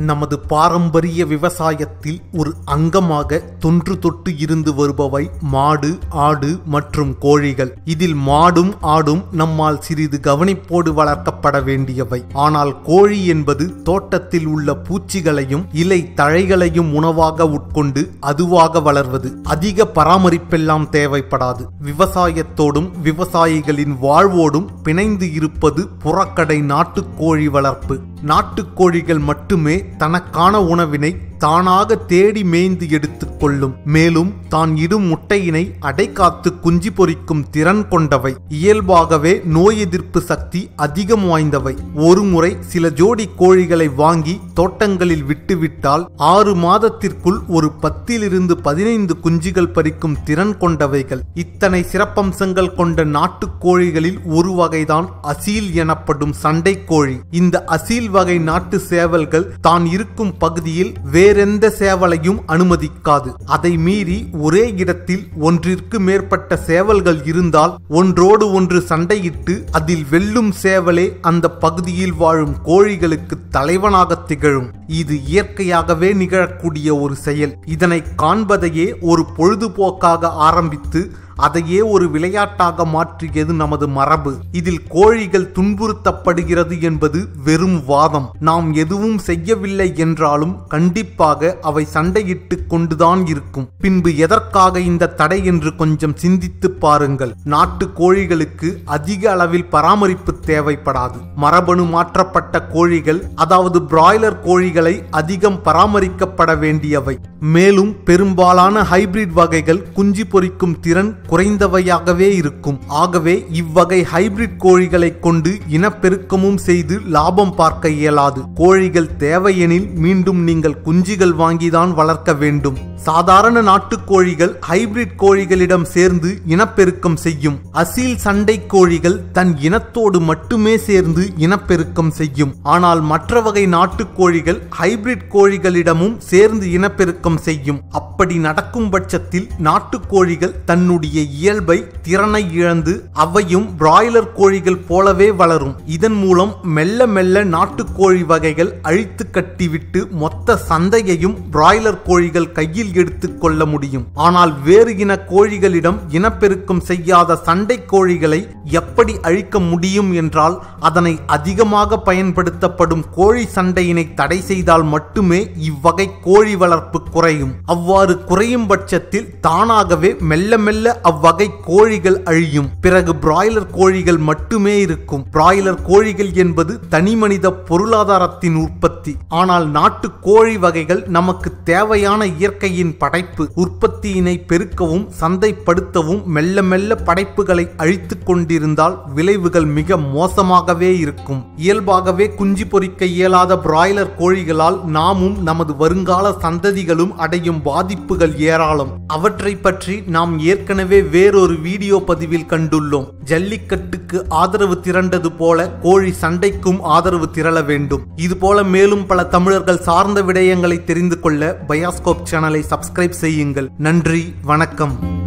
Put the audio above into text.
நமது பாரம்பரிய விவசாயத்தில் ஒரு அங்கமாக தொன்று தொட்டு இருந்து வருபவை மாடு ஆடு மற்றும் கோழிகள் இதில் மாடும் ஆடும் நம்மால் சிறிது கவனிப்போடு வளர்க்கப்பட வேண்டியவை ஆனால் கோழி என்பது தோட்டத்தில் உள்ள பூச்சிகளையும் இலை தழைகளையும் உணவாக உட்கொண்டு அதுவாக வளர்வது அதிக பராமரிப்பெல்லாம் தேவைப்படாது விவசாயத்தோடும் விவசாயிகளின் வாழ்வோடும் பிணைந்து இருப்பது புறக்கடை நாட்டுக்கோழி வளர்ப்பு நாட்டுக்கோழிகள் மட்டுமே தனக்கான உணவினை தானாக தேடி மேய்ந்து எடுத்துக் கொள்ளும் மேலும் தான் இடும் முட்டையினை அடைகாத்து குஞ்சு பொரிக்கும் திறன் கொண்டவை இயல்பாகவே நோய் எதிர்ப்பு சக்தி அதிகம் வாய்ந்தவை ஒருமுறை சில ஜோடி கோழிகளை வாங்கி தோட்டங்களில் விட்டுவிட்டால் ஆறு மாதத்திற்குள் ஒரு பத்திலிருந்து பதினைந்து குஞ்சுகள் பறிக்கும் திறன் கொண்டவைகள் இத்தனை சிறப்பம்சங்கள் கொண்ட நாட்டுக் கோழிகளில் ஒரு வகைதான் அசீல் எனப்படும் சண்டை கோழி இந்த அசீல் வகை நாட்டு சேவல்கள் தான் இருக்கும் பகுதியில் வேறெந்த சேவலையும் அனுமதிக்காது அதை மீறி ஒரே இடத்தில் ஒன்றிற்கு மேற்பட்ட சேவல்கள் இருந்தால் ஒன்றோடு ஒன்று சண்டையிட்டு அதில் வெல்லும் சேவலே அந்த பகுதியில் வாழும் கோழிகளுக்கு தலைவனாக திகழும் இது இயற்கையாகவே நிகழக்கூடிய ஒரு செயல் இதனை காண்பதையே ஒரு பொழுதுபோக்காக ஆரம்பித்து அதையே ஒரு விளையாட்டாக மாற்றியது நமது மரபு இதில் கோழிகள் துன்புறுத்தப்படுகிறது என்பது வெறும் வாதம் நாம் எதுவும் செய்யவில்லை என்றாலும் கண்டிப்பாக அவை சண்டையிட்டு கொண்டுதான் இருக்கும் பின்பு எதற்காக இந்த தடை என்று கொஞ்சம் சிந்தித்து பாருங்கள் நாட்டு கோழிகளுக்கு அதிக அளவில் பராமரிப்பு தேவைப்படாது மரபணு மாற்றப்பட்ட கோழிகள் அதாவது பிராய்லர் கோழிகளை அதிகம் பராமரிக்கப்பட வேண்டியவை மேலும் பெரும்பாலான ஹைபிரிட் வகைகள் குஞ்சு பொரிக்கும் திறன் குறைந்தவையாகவே இருக்கும் ஆகவே இவ்வகை ஹைபிரிட் கோழிகளை கொண்டு இனப்பெருக்கமும் செய்து லாபம் பார்க்க இயலாது கோழிகள் தேவையெனில் மீண்டும் நீங்கள் குஞ்சுகள் வாங்கிதான் வளர்க்க வேண்டும் சாதாரண நாட்டுக் கோழிகள் ஹைபிரிட் கோழிகளிடம் சேர்ந்து இனப்பெருக்கம் செய்யும் அசீல் சண்டை கோழிகள் தன் இனத்தோடு மட்டுமே சேர்ந்து இனப்பெருக்கம் செய்யும் ஆனால் மற்ற வகை நாட்டுக் கோழிகள் ஹைபிரிட் கோழிகளிடமும் சேர்ந்து இனப்பெருக்கம் செய்யும் அப்படி நடக்கும் பட்சத்தில் நாட்டுக் கோழிகள் தன்னுடைய இயல்பை திறனை இழந்து அவையும் பிராய்லர் கோழிகள் போலவே வளரும் இதன் மூலம் மெல்ல மெல்ல நாட்டுக்கோழி வகைகள் அழித்து கட்டிவிட்டு மொத்த சந்தையையும் பிராய்லர் கோழிகள் கையில் எடுத்துக் கொள்ள முடியும் ஆனால் வேறு இன கோழிகளிடம் இனப்பெருக்கம் செய்யாத சண்டை கோழிகளை எப்படி அழிக்க முடியும் என்றால் அதனை அதிகமாக பயன்படுத்தப்படும் கோழி சண்டையினை தடை செய்தால் மட்டுமே இவ்வகை கோழி வளர்ப்பு குறையும் அவ்வாறு குறையும் பட்சத்தில் தானாகவே மெல்ல மெல்ல அவ்வகை கோழிகள் அழியும் பிறகு பிராய்லர் கோழிகள் மட்டுமே இருக்கும் பிராய்லர் கோழிகள் என்பது தனிமனித பொருளாதாரத்தின் உற்பத்தி ஆனால் நாட்டு கோழி வகைகள் நமக்கு தேவையான இயற்கையின் படைப்பு உற்பத்தியினை பெருக்கவும் சந்தைப்படுத்தவும் மெல்ல மெல்ல படைப்புகளை அழித்துக் கொண்டிருந்தால் விளைவுகள் மிக மோசமாகவே இருக்கும் இயல்பாகவே குஞ்சு பொரிக்க இயலாத பிராய்லர் கோழிகளால் நாமும் நமது வருங்கால சந்ததிகளும் அடையும் பாதிப்புகள் ஏராளம் அவற்றை பற்றி நாம் ஏற்கனவே வேறொரு வீடியோ பதிவில் கண்டுள்ளோம் ஜல்லிக்கட்டுக்கு ஆதரவு திரண்டது போல கோழி சண்டைக்கும் ஆதரவு திரள வேண்டும் இதுபோல மேலும் பல தமிழர்கள் சார்ந்த விடயங்களை தெரிந்து கொள்ள பயாஸ்கோப் சேனலை சப்ஸ்கிரைப் செய்யுங்கள் நன்றி வணக்கம்